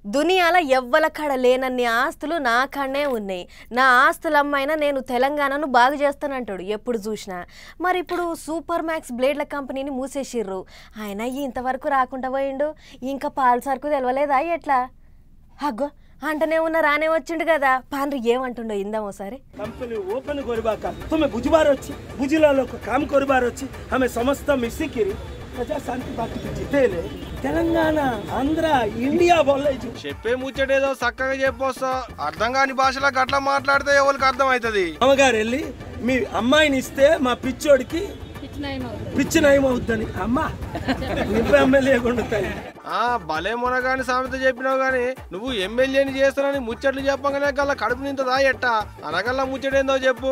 దునియాల ఎవ్వల కాడ లేనన్ని ఆస్తులు నా కాడనే ఉన్నాయి నా ఆస్తులు అమ్మైనా నేను తెలంగాణను బాగు చేస్తానంటాడు ఎప్పుడు చూసినా మరి ఇప్పుడు సూపర్ మ్యాక్స్ బ్లేడ్ల కంపెనీని మూసేసిర్రు ఆయన ఇంతవరకు రాకుండా పోయిండు ఇంకా పాల సరుకు తెలవలేదా ఎట్లా అగ్గో అంటనే ఉన్న రానే వచ్చిండు కదా పాండ్రి ఏమంటుండో ఇందాం ఒకసారి कंपनी ओपन करवा का तुम्हें बुझबार अच्छी बुझिला लोग काम करबार अच्छी हमें समस्त मिसिकिरी प्रजा शांति पार्टी की जीतेले తెలంగాణ ఆంధ్ర ఇండియా బోలే చెప్పే ముచ్చటేదో చక్కగా చెప్పొస్తా అర్థం కాని భాషలో గట్లా మాట్లాడితే ఎవరికి అర్థం అవుతుంది అమ్మగారు వెళ్ళి మీ అమ్మాయిని ఇస్తే మా పిచ్చోడికి పిచ్చి నయం అవుద్దని అమ్మా నువ్వు ఎమ్మెల్యే కొండుతాయి ఆ భలే మొనగాని సామెత చెప్పినావు గాని నువ్వు ఎమ్మెల్యేని చేస్తానని ముచ్చట్లు చెప్పగానే గల్ల కడుపు నింతదా ఎట్ట అనగల్ల ముచ్చటేందో చెప్పు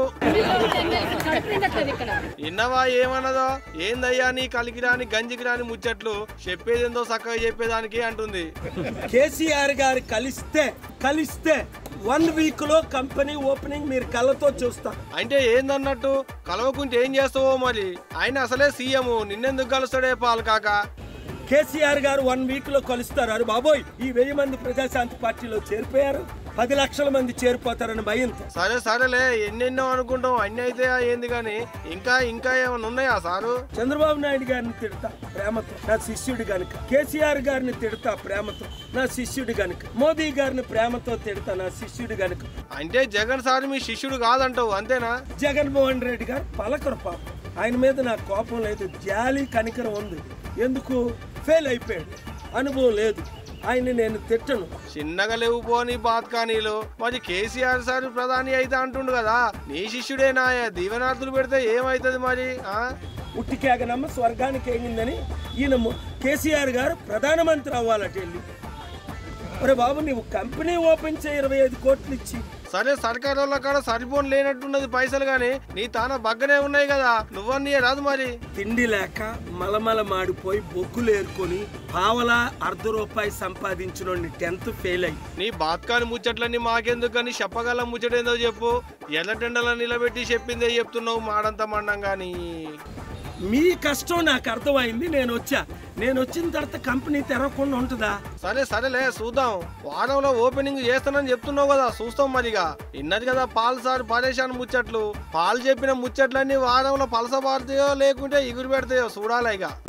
ఇన్నవా ఏమన్నదో ఏందయ్యా నీ కలికి రాని గంజికి రాని ముచ్చట్లు చెప్పేదేందో చక్కగా చెప్పేదానికి అంటుంది కేసీఆర్ గారు కలిస్తే కలిస్తే వన్ వీక్ లో కంపెనీ ఓపెనింగ్ మీరు కళ్ళతో చూస్తారు అంటే ఏందన్నట్టు కలవకుంటే ఏం చేస్తావో మరి ఆయన అసలే సీఎం నిన్నెందుకు కలుస్తాడే పాలు కాక కేసీఆర్ గారు వన్ వీక్ లో కలుస్తారు అరే బాబోయ్ ఈ వెయ్యి మంది ప్రజాశాంతి పార్టీలో చేరిపోయారు పది లక్షల మంది చేరిపోతారని భయంతో సరే సరేలే ఎన్నెన్నో అనుకుంటాం అన్ని అయితే ఏంది కానీ ఇంకా ఇంకా ఏమైనా ఉన్నాయా సారు చంద్రబాబు నాయుడు గారిని తిడతా ప్రేమతో నా శిష్యుడు గనుక కేసీఆర్ గారిని తిడతా ప్రేమతో నా శిష్యుడు గనుక మోదీ గారిని ప్రేమతో తిడతా నా శిష్యుడు గనుక అంటే జగన్ సార్ మీ శిష్యుడు కాదంటావు అంతేనా జగన్మోహన్ రెడ్డి గారు పలకరు పాపం ఆయన మీద నాకు కోపం లేదు జాలి కనికరం ఉంది ఎందుకు ఫెయిల్ అయిపోయాడు అనుభవం లేదు ఆయన్ని నేను తిట్టను చిన్నగా లేవు పోని బాత్కానీలు మరి కేసీఆర్ సార్ ప్రధాని అయితే అంటుండు కదా నీ శిష్యుడేనా దీవెనార్థులు పెడితే ఏమైతుంది మరి ఆ ఉట్టికేగనమ్మ స్వర్గానికి ఎగిందని ఈయన ము- కేసీఆర్ గారు ప్రధానమంత్రి అవ్వాలట వెళ్ళి ఒరే బాబు నీవు కంపెనీ ఓపెన్ చేయి ఇరవై ఐదు కోట్లు ఇచ్చి సరే సర్కార్ వాళ్ళ కాడ సరిపోని లేనట్టున్నది పైసలు గాని నీ తాన బగ్గనే ఉన్నాయి కదా నువ్వన్నీ రాదు మరి తిండి లేక మలమల మాడిపోయి బొగ్గులు ఏరుకొని పావలా అర్ధ రూపాయి సంపాదించిన టెన్త్ ఫెయిల్ అయ్యి నీ బాత్కాని ముచ్చట్లన్నీ మాకెందుకు కానీ చెప్పగల ముచ్చటేందో చెప్పు ఎర్రటెండల నిలబెట్టి చెప్పిందే చెప్తున్నావు మాడంతా మండం కానీ మీ కష్టం నాకు అర్థమైంది నేను వచ్చా నేను వచ్చిన తర్వాత కంపెనీ తెరవకుండా ఉంటుందా సరే సరేలే చూద్దాం వారంలో ఓపెనింగ్ చేస్తానని చెప్తున్నావు కదా చూస్తాం మరిగా ఇన్నది కదా పాలు సార్ పరేషాన్ ముచ్చట్లు పాలు చెప్పిన ముచ్చట్లన్నీ వారంలో పలస పారుతాయో లేకుంటే ఇగురు పెడతాయో చూడాలి ఇక